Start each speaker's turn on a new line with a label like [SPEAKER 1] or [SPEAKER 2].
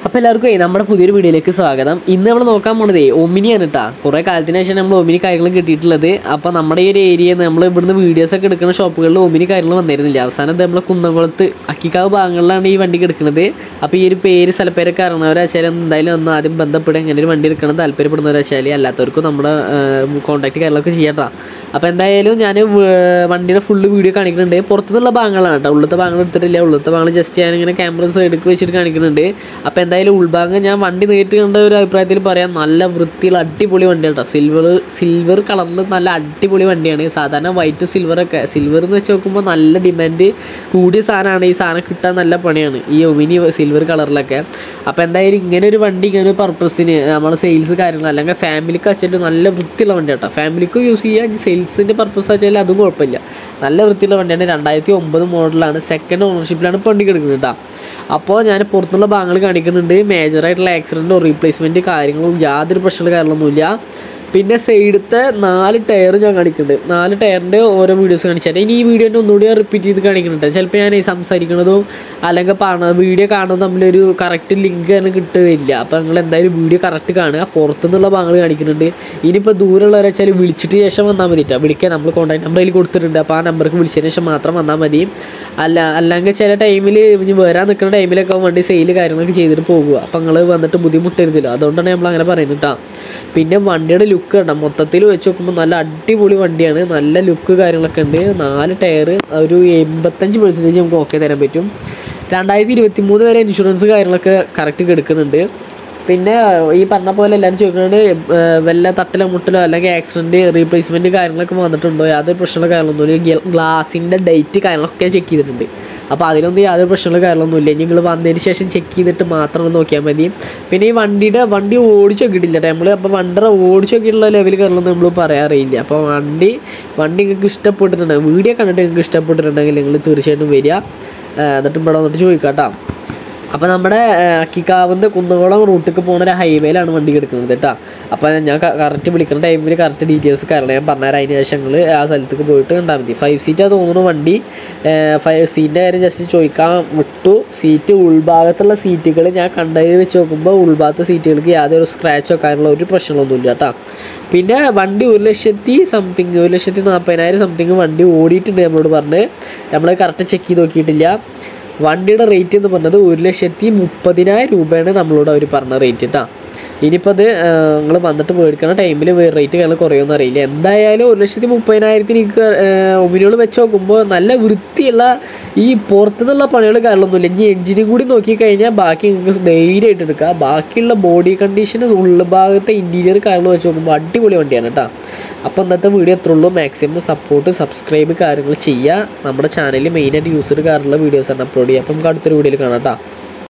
[SPEAKER 1] അപ്പോൾ എല്ലാവർക്കും നമ്മുടെ പുതിയൊരു വീഡിയോയിലേക്ക് സ്വാഗതം ഇന്ന് നമ്മൾ നോക്കാൻ പോണതേ ഒമിനിയാണ് കേട്ടോ കുറേ കാലത്തിന് ശേഷം നമ്മൾ ഒമിനി കാര്യങ്ങൾ കിട്ടിയിട്ടുള്ളത് അപ്പോൾ നമ്മുടെ ഈ ഒരു ഏരിയയിൽ നമ്മൾ ഇവിടുന്ന് വീഡിയോസ് ഒക്കെ എടുക്കുന്ന ഷോപ്പുകളിൽ ഒമിനി കാര്യങ്ങൾ വന്നിരുന്നില്ല അവസാനം ഇത് നമ്മളെ കുന്നംകുളത്ത് അക്കിക്കാവ് ഭാഗങ്ങളിലാണ് ഈ വണ്ടി കിടക്കുന്നത് അപ്പോൾ ഈ ഒരു പേര് സ്ഥലപ്പേരൊക്കെ അറിയണവരാച്ചാൽ എന്തായാലും ഒന്ന് ആദ്യം ബന്ധപ്പെടുക ഇങ്ങനെ ഒരു വണ്ടി എടുക്കണം താല്പര്യപ്പെടുന്നവരാച്ചാൽ അല്ലാത്തവർക്കും നമ്മുടെ കോൺടാക്ട് കാര്യങ്ങളൊക്കെ ചെയ്യട്ടോ അപ്പോൾ എന്തായാലും ഞാൻ വണ്ടിയുടെ ഫുള്ള് വീഡിയോ കാണിക്കുന്നുണ്ട് പുറത്തുനിന്നുള്ള ഭാഗങ്ങളാണ് കേട്ടോ ഉള്ളത്തെ ഭാഗങ്ങൾ എടുത്തിട്ടില്ല ഉള്ളത്തെ ഭാഗങ്ങൾ ജസ്റ്റ് ഞാനിങ്ങനെ ക്യാമറ സൈഡിൽ വെച്ചിട്ട് കാണിക്കുന്നുണ്ട് അപ്പോൾ എന്തായാലും ഉൾഭാഗം ഞാൻ വണ്ടി നേരിട്ട് കണ്ട ഒരു അഭിപ്രായത്തിൽ പറയാം നല്ല വൃത്തിയുള്ള അടിപൊളി വണ്ടിയാണ് കേട്ടോ സിൽവർ സിൽവർ കളറിൽ നല്ല അടിപൊളി വണ്ടിയാണ് സാധാരണ വൈറ്റ് സിൽവറൊക്കെ സിൽവർ എന്ന് വെച്ച് നോക്കുമ്പോൾ നല്ല ഡിമാൻഡ് കൂടിയ സാധനമാണ് ഈ സാധനം കിട്ടാൻ നല്ല പണിയാണ് ഈ ഒമിനി സിൽവർ കളറിലൊക്കെ അപ്പോൾ എന്തായാലും ഇങ്ങനെ ഒരു വണ്ടി ഇങ്ങനെ ഒരു പർപ്പസിന് നമ്മൾ സെയിൽസ് കാര്യങ്ങൾ അല്ലെങ്കിൽ ഫാമിലിക്ക് വെച്ചിട്ട് നല്ല വൃത്തിയുള്ള വണ്ടി കേട്ടോ ഫാമിലിക്ക് യൂസ് ചെയ്യാൻ സെയിൽസിൻ്റെ പർപ്പസ് വെച്ചാൽ അതും കുഴപ്പമില്ല നല്ല വൃത്തിയുള്ള വണ്ടിയാണ് രണ്ടായിരത്തി ഒമ്പത് മോഡലാണ് സെക്കൻഡ് ഓണർഷിപ്പിലാണ് ഇപ്പം വണ്ടി കിടക്കുന്നത് കേട്ടോ അപ്പോൾ ഞാൻ പുറത്തുള്ള ഭാഗങ്ങൾ കാണിക്കുന്നുണ്ട് മേജറായിട്ടുള്ള ആക്സിഡൻറ്റോ റീപ്ലേസ്മെൻറ്റ് കാര്യങ്ങളും യാതൊരു പ്രശ്നങ്ങളും കാര്യങ്ങളൊന്നുമില്ല പിന്നെ സൈഡത്തെ നാല് ടയർ ഞാൻ കാണിക്കുന്നുണ്ട് നാല് ടയറിൻ്റെ ഓരോ വീഡിയോസ് കാണിച്ചാൽ ഇനി ഈ വീഡിയോൻ്റെ ഒന്നുകൂടി റിപ്പീറ്റ് ചെയ്ത് കാണിക്കുന്നുണ്ട് ചിലപ്പോൾ ഞാൻ ഈ സംസാരിക്കുന്നതും അല്ലെങ്കിൽ കാണുന്ന വീഡിയോ കാണുന്നതും തമ്മിലൊരു കറക്റ്റ് ലിങ്ക് തന്നെ കിട്ടുകയില്ല അപ്പോൾ നിങ്ങൾ എന്തായാലും വീഡിയോ കറക്റ്റ് കാണുക പുറത്തുനിന്നുള്ള ഭാഗങ്ങൾ കാണിക്കുന്നുണ്ട് ഇനിയിപ്പോൾ ദൂരമുള്ളവരെ വെച്ചാൽ വിളിച്ചിട്ട് ശേഷം വന്നാൽ മതി കേട്ടോ വിളിക്കാൻ നമ്മൾ കോൺടാക്ട് നമ്പറിൽ കൊടുത്തിട്ടുണ്ട് അപ്പോൾ ആ നമ്പർക്ക് വിളിച്ചതിന് ശേഷം മാത്രം വന്നാൽ മതി അല്ല അല്ലെങ്കിൽ ചില ടൈമിൽ ഇനി വരാൻ നിൽക്കുന്ന ടൈമിലൊക്കെ വണ്ടി സെയിൽ കാര്യങ്ങളൊക്കെ ചെയ്തിട്ട് പോകുക അപ്പോൾ നിങ്ങൾ വന്നിട്ട് ബുദ്ധിമുട്ടരുതല്ലോ അതുകൊണ്ടാണ് നമ്മൾ അങ്ങനെ പറയുന്നത് കേട്ടോ പിന്നെ വണ്ടിയുടെ ലുക്ക് കണ്ട മൊത്തത്തിൽ വെച്ച് നോക്കുമ്പോൾ നല്ല അടിപൊളി വണ്ടിയാണ് നല്ല ലുക്ക് കാര്യങ്ങളൊക്കെ ഉണ്ട് നാല് ടയർ ഒരു എൺപത്തഞ്ച് പെർസെൻറ്റേജ് നമുക്ക് ഓക്കെ തരാൻ പറ്റും രണ്ടായിരത്തി ഇരുപത്തി മൂന്ന് വരെ ഇൻഷുറൻസ് കാര്യങ്ങളൊക്കെ കറക്റ്റ് എടുക്കുന്നുണ്ട് പിന്നെ ഈ പറഞ്ഞ പോലെ എല്ലാവരും ചോദിക്കുന്നത് വല്ല തട്ടലോ മുട്ടലോ അല്ലെങ്കിൽ ആക്സിഡൻറ്റ് റീപ്ലേസ്മെൻറ്റ് കാര്യങ്ങളൊക്കെ വന്നിട്ടുണ്ടോ യാതൊരു പ്രശ്നങ്ങളോ കാര്യങ്ങളൊന്നുമില്ല ഗ്ലാസിൻ്റെ ഡേറ്റ് കാര്യങ്ങളൊക്കെ ചെക്ക് ചെയ്തിട്ടുണ്ട് അപ്പോൾ അതിലൊന്നും യാതൊരു പ്രശ്നങ്ങളോ കാര്യങ്ങളൊന്നുമില്ല നിങ്ങൾ വന്നതിന് ശേഷം ചെക്ക് ചെയ്തിട്ട് മാത്രം നോക്കിയാൽ മതി പിന്നെ ഈ വണ്ടിയുടെ വണ്ടി ഓടിച്ച് നോക്കിയിട്ടില്ല നമ്മൾ അപ്പോൾ വണ്ടിയുടെ ഓടിച്ച് നോക്കിയിട്ടുള്ള ലെവൽ കാര്യങ്ങളൊന്നും നമ്മൾ പറയാറില്ല അപ്പോൾ വണ്ടി വണ്ടി നിങ്ങൾക്ക് ഇഷ്ടപ്പെട്ടിട്ടുണ്ടെങ്കിൽ വീഡിയോ കണ്ടിട്ട് നിങ്ങൾക്ക് ഇഷ്ടപ്പെട്ടിട്ടുണ്ടെങ്കിൽ നിങ്ങൾ തീർച്ചയായിട്ടും വരിക എന്നിട്ട് ഇവിടെ വന്നിട്ട് ചോദിക്കാം കേട്ടോ അപ്പോൾ നമ്മുടെ അക്കിക്കാവുന്ന കുന്നംകുളം റൂട്ടിലേക്ക് പോകുന്ന ഒരു ഹൈവേയിലാണ് വണ്ടി കിടക്കുന്നത് കേട്ടോ അപ്പോൾ ഞാൻ കറക്റ്റ് വിളിക്കുന്ന ടൈമിൽ കറക്റ്റ് ഡീറ്റെയിൽസ് കാരണം ഞാൻ പറഞ്ഞുതരാം അതിന് ശേഷം നിങ്ങൾ ആ സ്ഥലത്തേക്ക് പോയിട്ട് കണ്ടാൽ മതി ഫൈവ് സീറ്റാണ് തോന്നുന്നു വണ്ടി ഫൈവ് സീറ്റിൻ്റെ കാര്യം ജസ്റ്റ് ചോദിക്കാൻ വിട്ടു സീറ്റ് ഉൾഭാഗത്തുള്ള സീറ്റുകൾ ഞാൻ കണ്ടതിൽ വെച്ച് നോക്കുമ്പോൾ ഉൾഭാഗത്തെ സീറ്റുകൾക്ക് യാതൊരു സ്ക്രാച്ചോ കാര്യങ്ങളോ ഒരു പ്രശ്നമൊന്നുമില്ല കേട്ടോ പിന്നെ വണ്ടി ഒരു ലക്ഷത്തി സംതിങ് ഒരു ലക്ഷത്തി നാൽപ്പതിനായിരം സംതിങ് വണ്ടി ഓടിയിട്ടുണ്ട് നമ്മളോട് പറഞ്ഞ് നമ്മൾ കറക്റ്റ് ചെക്ക് ചെയ്ത് നോക്കിയിട്ടില്ല വണ്ടിയുടെ റേറ്റ് എന്ന് പറഞ്ഞത് ഒരു ലക്ഷത്തി മുപ്പതിനായിരം രൂപയാണ് നമ്മളോട് അവർ പറഞ്ഞ റേറ്റ് കേട്ടോ ഇനിയിപ്പോൾ അത് നിങ്ങൾ വന്നിട്ട് മേടിക്കുന്ന ടൈമിൽ റേറ്റ് കാര്യങ്ങൾ കുറയുമെന്ന് അറിയില്ല എന്തായാലും ഒരു ലക്ഷത്തി മുപ്പതിനായിരത്തിന് എനിക്ക് ഒമിനിയോൾ വെച്ച് നോക്കുമ്പോൾ നല്ല വൃത്തിയുള്ള ഈ പുറത്തുനിന്നുള്ള പണികൾ കാര്യങ്ങളൊന്നുമില്ല ഇനി എഞ്ചിനും കൂടി നോക്കിക്കഴിഞ്ഞാൽ ബാക്കി നിങ്ങൾക്ക് ധൈര്യമായിട്ട് എടുക്കുക ബാക്കിയുള്ള ബോഡി കണ്ടീഷൻ ഉൾഭാഗത്തെ ഇൻറ്റീരിയർ കാര്യങ്ങൾ വെച്ച് നോക്കുമ്പോൾ അടിപൊളി വണ്ടിയാണ് കേട്ടോ അപ്പോൾ ഇന്നത്തെ വീഡിയോ എത്ര ഉള്ളൂ മാക്സിമം സപ്പോർട്ട് സബ്സ്ക്രൈബ് കാര്യങ്ങൾ ചെയ്യുക നമ്മുടെ ചാനലിൽ മെയിനായിട്ട് യൂസർ കാറുള്ള വീഡിയോസാണ് അപ്ലോഡ് ചെയ്യുക അപ്പം നമുക്ക് അടുത്തൊരു വീഡിയോയിൽ കാണാം കേട്ടോ